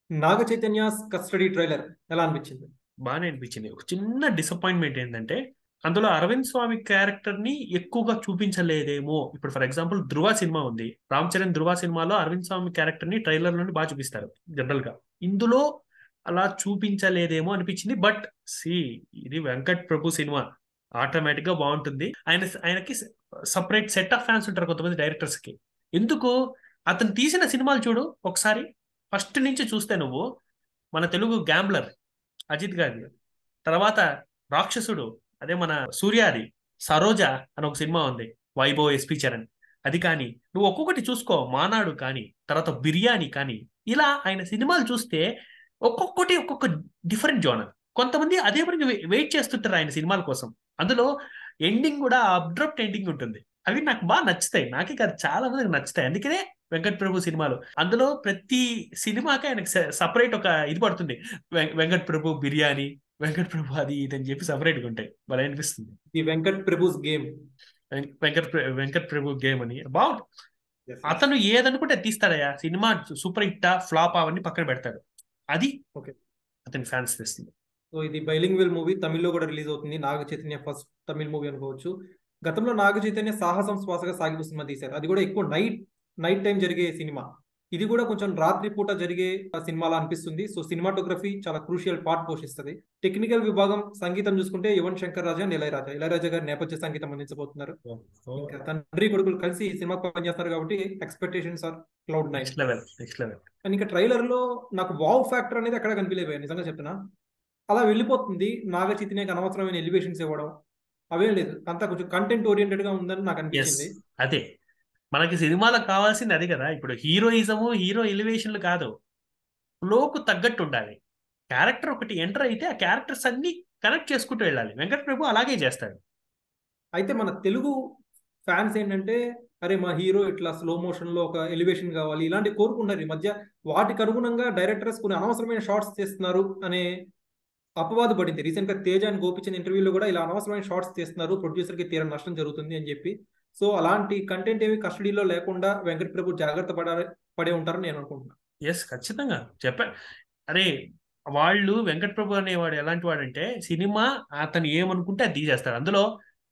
నాగ Chaitanya custody trailer ఎలా అనిపించింది బాగానే అనిపించింది ఒక చిన్న డిసప్పాయింట్మెంట్ ఏంటంటే అందులో అరవింద్ స్వామి క్యారెక్టర్ ని ఎక్కువగా చూపించలేదేమో ఇప్పుడు ఫర్ ఎగ్జాంపుల్ ధృవ సినిమా ఉంది రామ్ చరణ్ ధృవ సినిమాలో అరవింద్ స్వామి క్యారెక్టర్ ని ట్రైలర్ నుండి బాగా చూపిస్తారు జనరల్ గా ఇందులో అలా చూపించలేదేమో అనిపించింది బట్ సి ఇది వెంకట్ ప్రభు సినిమా ఆటోమేటిక్ గా బాగుంటుంది ఆయన ఆయనకి సపరేట్ సెట్ ఆఫ్ ఫ్యాన్స్ ఉంటారు కొంతమంది డైరెక్టర్స్ కి ఎందుకు అతను తీసిన సినిమాలు చూడు ఒకసారి ఫస్ట్ నుంచి చూస్తే నువ్వు మన తెలుగు గ్యాంబ్లర్ అజిత్ గారి తర్వాత రాక్షసుడు అదే మన సూర్యాది సరోజ అని ఒక సినిమా ఉంది వైభవ్ ఎస్పి చరణ్ అది కానీ నువ్వు ఒక్కొక్కటి చూసుకో మానాడు కానీ తర్వాత బిర్యానీ కానీ ఇలా ఆయన సినిమాలు చూస్తే ఒక్కొక్కటి ఒక్కొక్క డిఫరెంట్ జోనర్ కొంతమంది అదే పని వెయిట్ చేస్తుంటారు ఆయన సినిమాల కోసం అందులో ఎండింగ్ కూడా అబ్డ్రప్ట్ ఎండింగ్ ఉంటుంది అవి నాకు బాగా నచ్చుతాయి నాకే కాదు చాలా మందికి నచ్చుతాయి అందుకనే వెంకట్ ప్రభు సినిమాలు అందులో ప్రతి సినిమాకి ఆయనకు సపరేట్ ఒక ఇది పడుతుంది వెం- వెంకట్ ప్రభు బిర్యానీ వెంకట్ ప్రభు అది ఇది అని చెప్పి సపరేట్గా ఉంటాయి భలే అనిపిస్తుంది ది వెంకట్ ప్రభుస్ గేమ్ వెం- వెంకట్ ప్ర- వెంకట్ ప్రభు గేమ్ అని బాగుంటుంది అతను ఏదనుకుంటే అది తీస్తాడయ్యా సినిమా సూపర్ హిట్ ఫ్లాప్ అవన్నీ పక్కన పెడతాడు అది Okay. అతని ఫ్యాన్స్ తెస్తుంది సో ఇది బైలింగ్వెల్ మూవీ తమిళ్లో కూడా రిలీజ్ అవుతుంది నాగ చైతన్య ఫస్ట్ తమిళ్ మూవీ అనుకోవచ్చు గతంలో నాగ చైతన్య సాహసం శ్వాసగా సాగిపో సినిమా తీశారు అది కూడా ఎక్కువ నైట్ నైట్ టైం జరిగే సినిమా ఇది కూడా కొంచెం రాత్రి పూట జరిగే సినిమాలా అనిపిస్తుంది సో సినిమాటోగ్రఫీ చాలా క్రూషియల్ పార్ట్ పోషిస్తుంది టెక్నికల్ విభాగం సంగీతం చూసుకుంటే యువన్ శంకర్ రాజా అండ్ ఇళయరాజా ఇళయరాజా గారి నేపథ్య సంగీతం అందించబోతున్నారు ఇంకా తండ్రి కొడుకులు కలిసి ఈ సినిమా పనిచేస్తారు కాబట్టి expectations are cloud nine next level next level and ఇంకా ట్రైలర్ లో నాకు వావ్ ఫ్యాక్టర్ అనేది అక్కడ కనిపించలేదు నిజంగా చెప్తున్నా అలా వెళ్ళిపోతుంది నాగ చైతన్యకి అనవసరమైన ఎలివేషన్స్ ఇవ్వడం అవేం లేదు అంతా కొంచెం కంటెంట్ ఓరియంటెడ్ గా ఉందని నాకు ఎస్ అనిపించింది అదే మనకి సినిమాలకు కావాల్సింది అది కదా ఇప్పుడు హీరోయిజము హీరో ఎలివేషన్లు కాదు ఫ్లోకు తగ్గట్టు ఉండాలి క్యారెక్టర్ ఒకటి ఎంటర్ అయితే ఆ క్యారెక్టర్స్ అన్ని కనెక్ట్ చేసుకుంటూ వెళ్ళాలి వెంకట ప్రభు అలాగే చేస్తాడు అయితే మన తెలుగు ఫ్యాన్స్ ఏంటంటే అరే మా హీరో ఇట్లా స్లో మోషన్ లో ఒక ఎలివేషన్ కావాలి ఇలాంటి కోరుకుంటారు ఈ మధ్య వాటికి అనుగుణంగా డైరెక్టర్స్ కొన్ని అనవసరమైన షార్ట్స్ చేస్తున్నారు అనే అపవాదు పడింది రీసెంట్ గా తేజ అని గోపించిన ఇంటర్వ్యూలో కూడా ఇలా అనవసరమైన షార్ట్స్ చేస్తున్నారు ప్రొడ్యూసర్ కి తీరం నష్టం జరుగుతుంది అని చెప్పి సో అలాంటి కంటెంట్ ఏమి కస్టడీలో లేకుండా వెంకట ప్రభు జాగ్రత్త పడ పడే ఉంటారని నేను అనుకుంటున్నాను ఎస్ ఖచ్చితంగా చెప్పా అరే వాళ్ళు వెంకట ప్రభు అనేవాడు ఎలాంటి వాడంటే సినిమా అతను ఏమనుకుంటే అది తీసేస్తాడు అందులో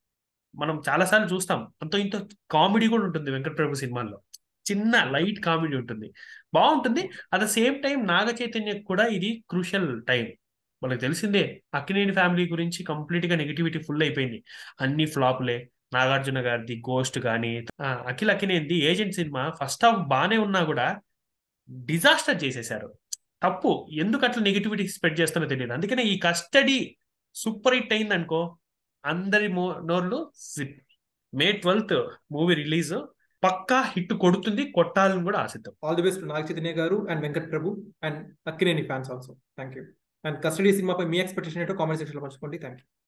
మనం చాలాసార్లు చూస్తాం అంత ఇంత కామెడీ కూడా ఉంటుంది వెంకట ప్రభు సినిమాల్లో చిన్న లైట్ కామెడీ ఉంటుంది బాగుంటుంది at the same time Naga చైతన్యకు కూడా ఇది క్రూషియల్ టైం మనకు తెలిసిందే అక్కినేని ఫ్యామిలీ గురించి కంప్లీట్ గా నెగిటివిటీ ఫుల్ అయిపోయింది అన్ని ఫ్లాపులే నాగార్జున గారిది గోస్ట్ కానీ ఆ, అఖిల్ అక్కినేనిది ఏజెంట్ సినిమా ఫస్ట్ హాఫ్ బానే ఉన్నా కూడా డిజాస్టర్ చేసేశారు తప్పు ఎందుకు అట్లా నెగిటివిటీ స్ప్రెడ్ చేస్తున్నో తెలియదు అందుకనే ఈ కస్టడీ సూపర్ హిట్ అయింది అనుకో అందరి మో నోర్లు zip. May twelfth movie release పక్కా హిట్ కొడుతుంది కొట్టాలని కూడా ఆశిద్దాం all the best Naga Chaitanya గారు and Venkat Prabhu and Akkineni fans also thank you and Custody సినిమాపై మీ ఎక్స్పెక్టేషన్ ఏంటో కామెంట్ సెక్షన్ లో పంచుకోండి థ్యాంక్ యూ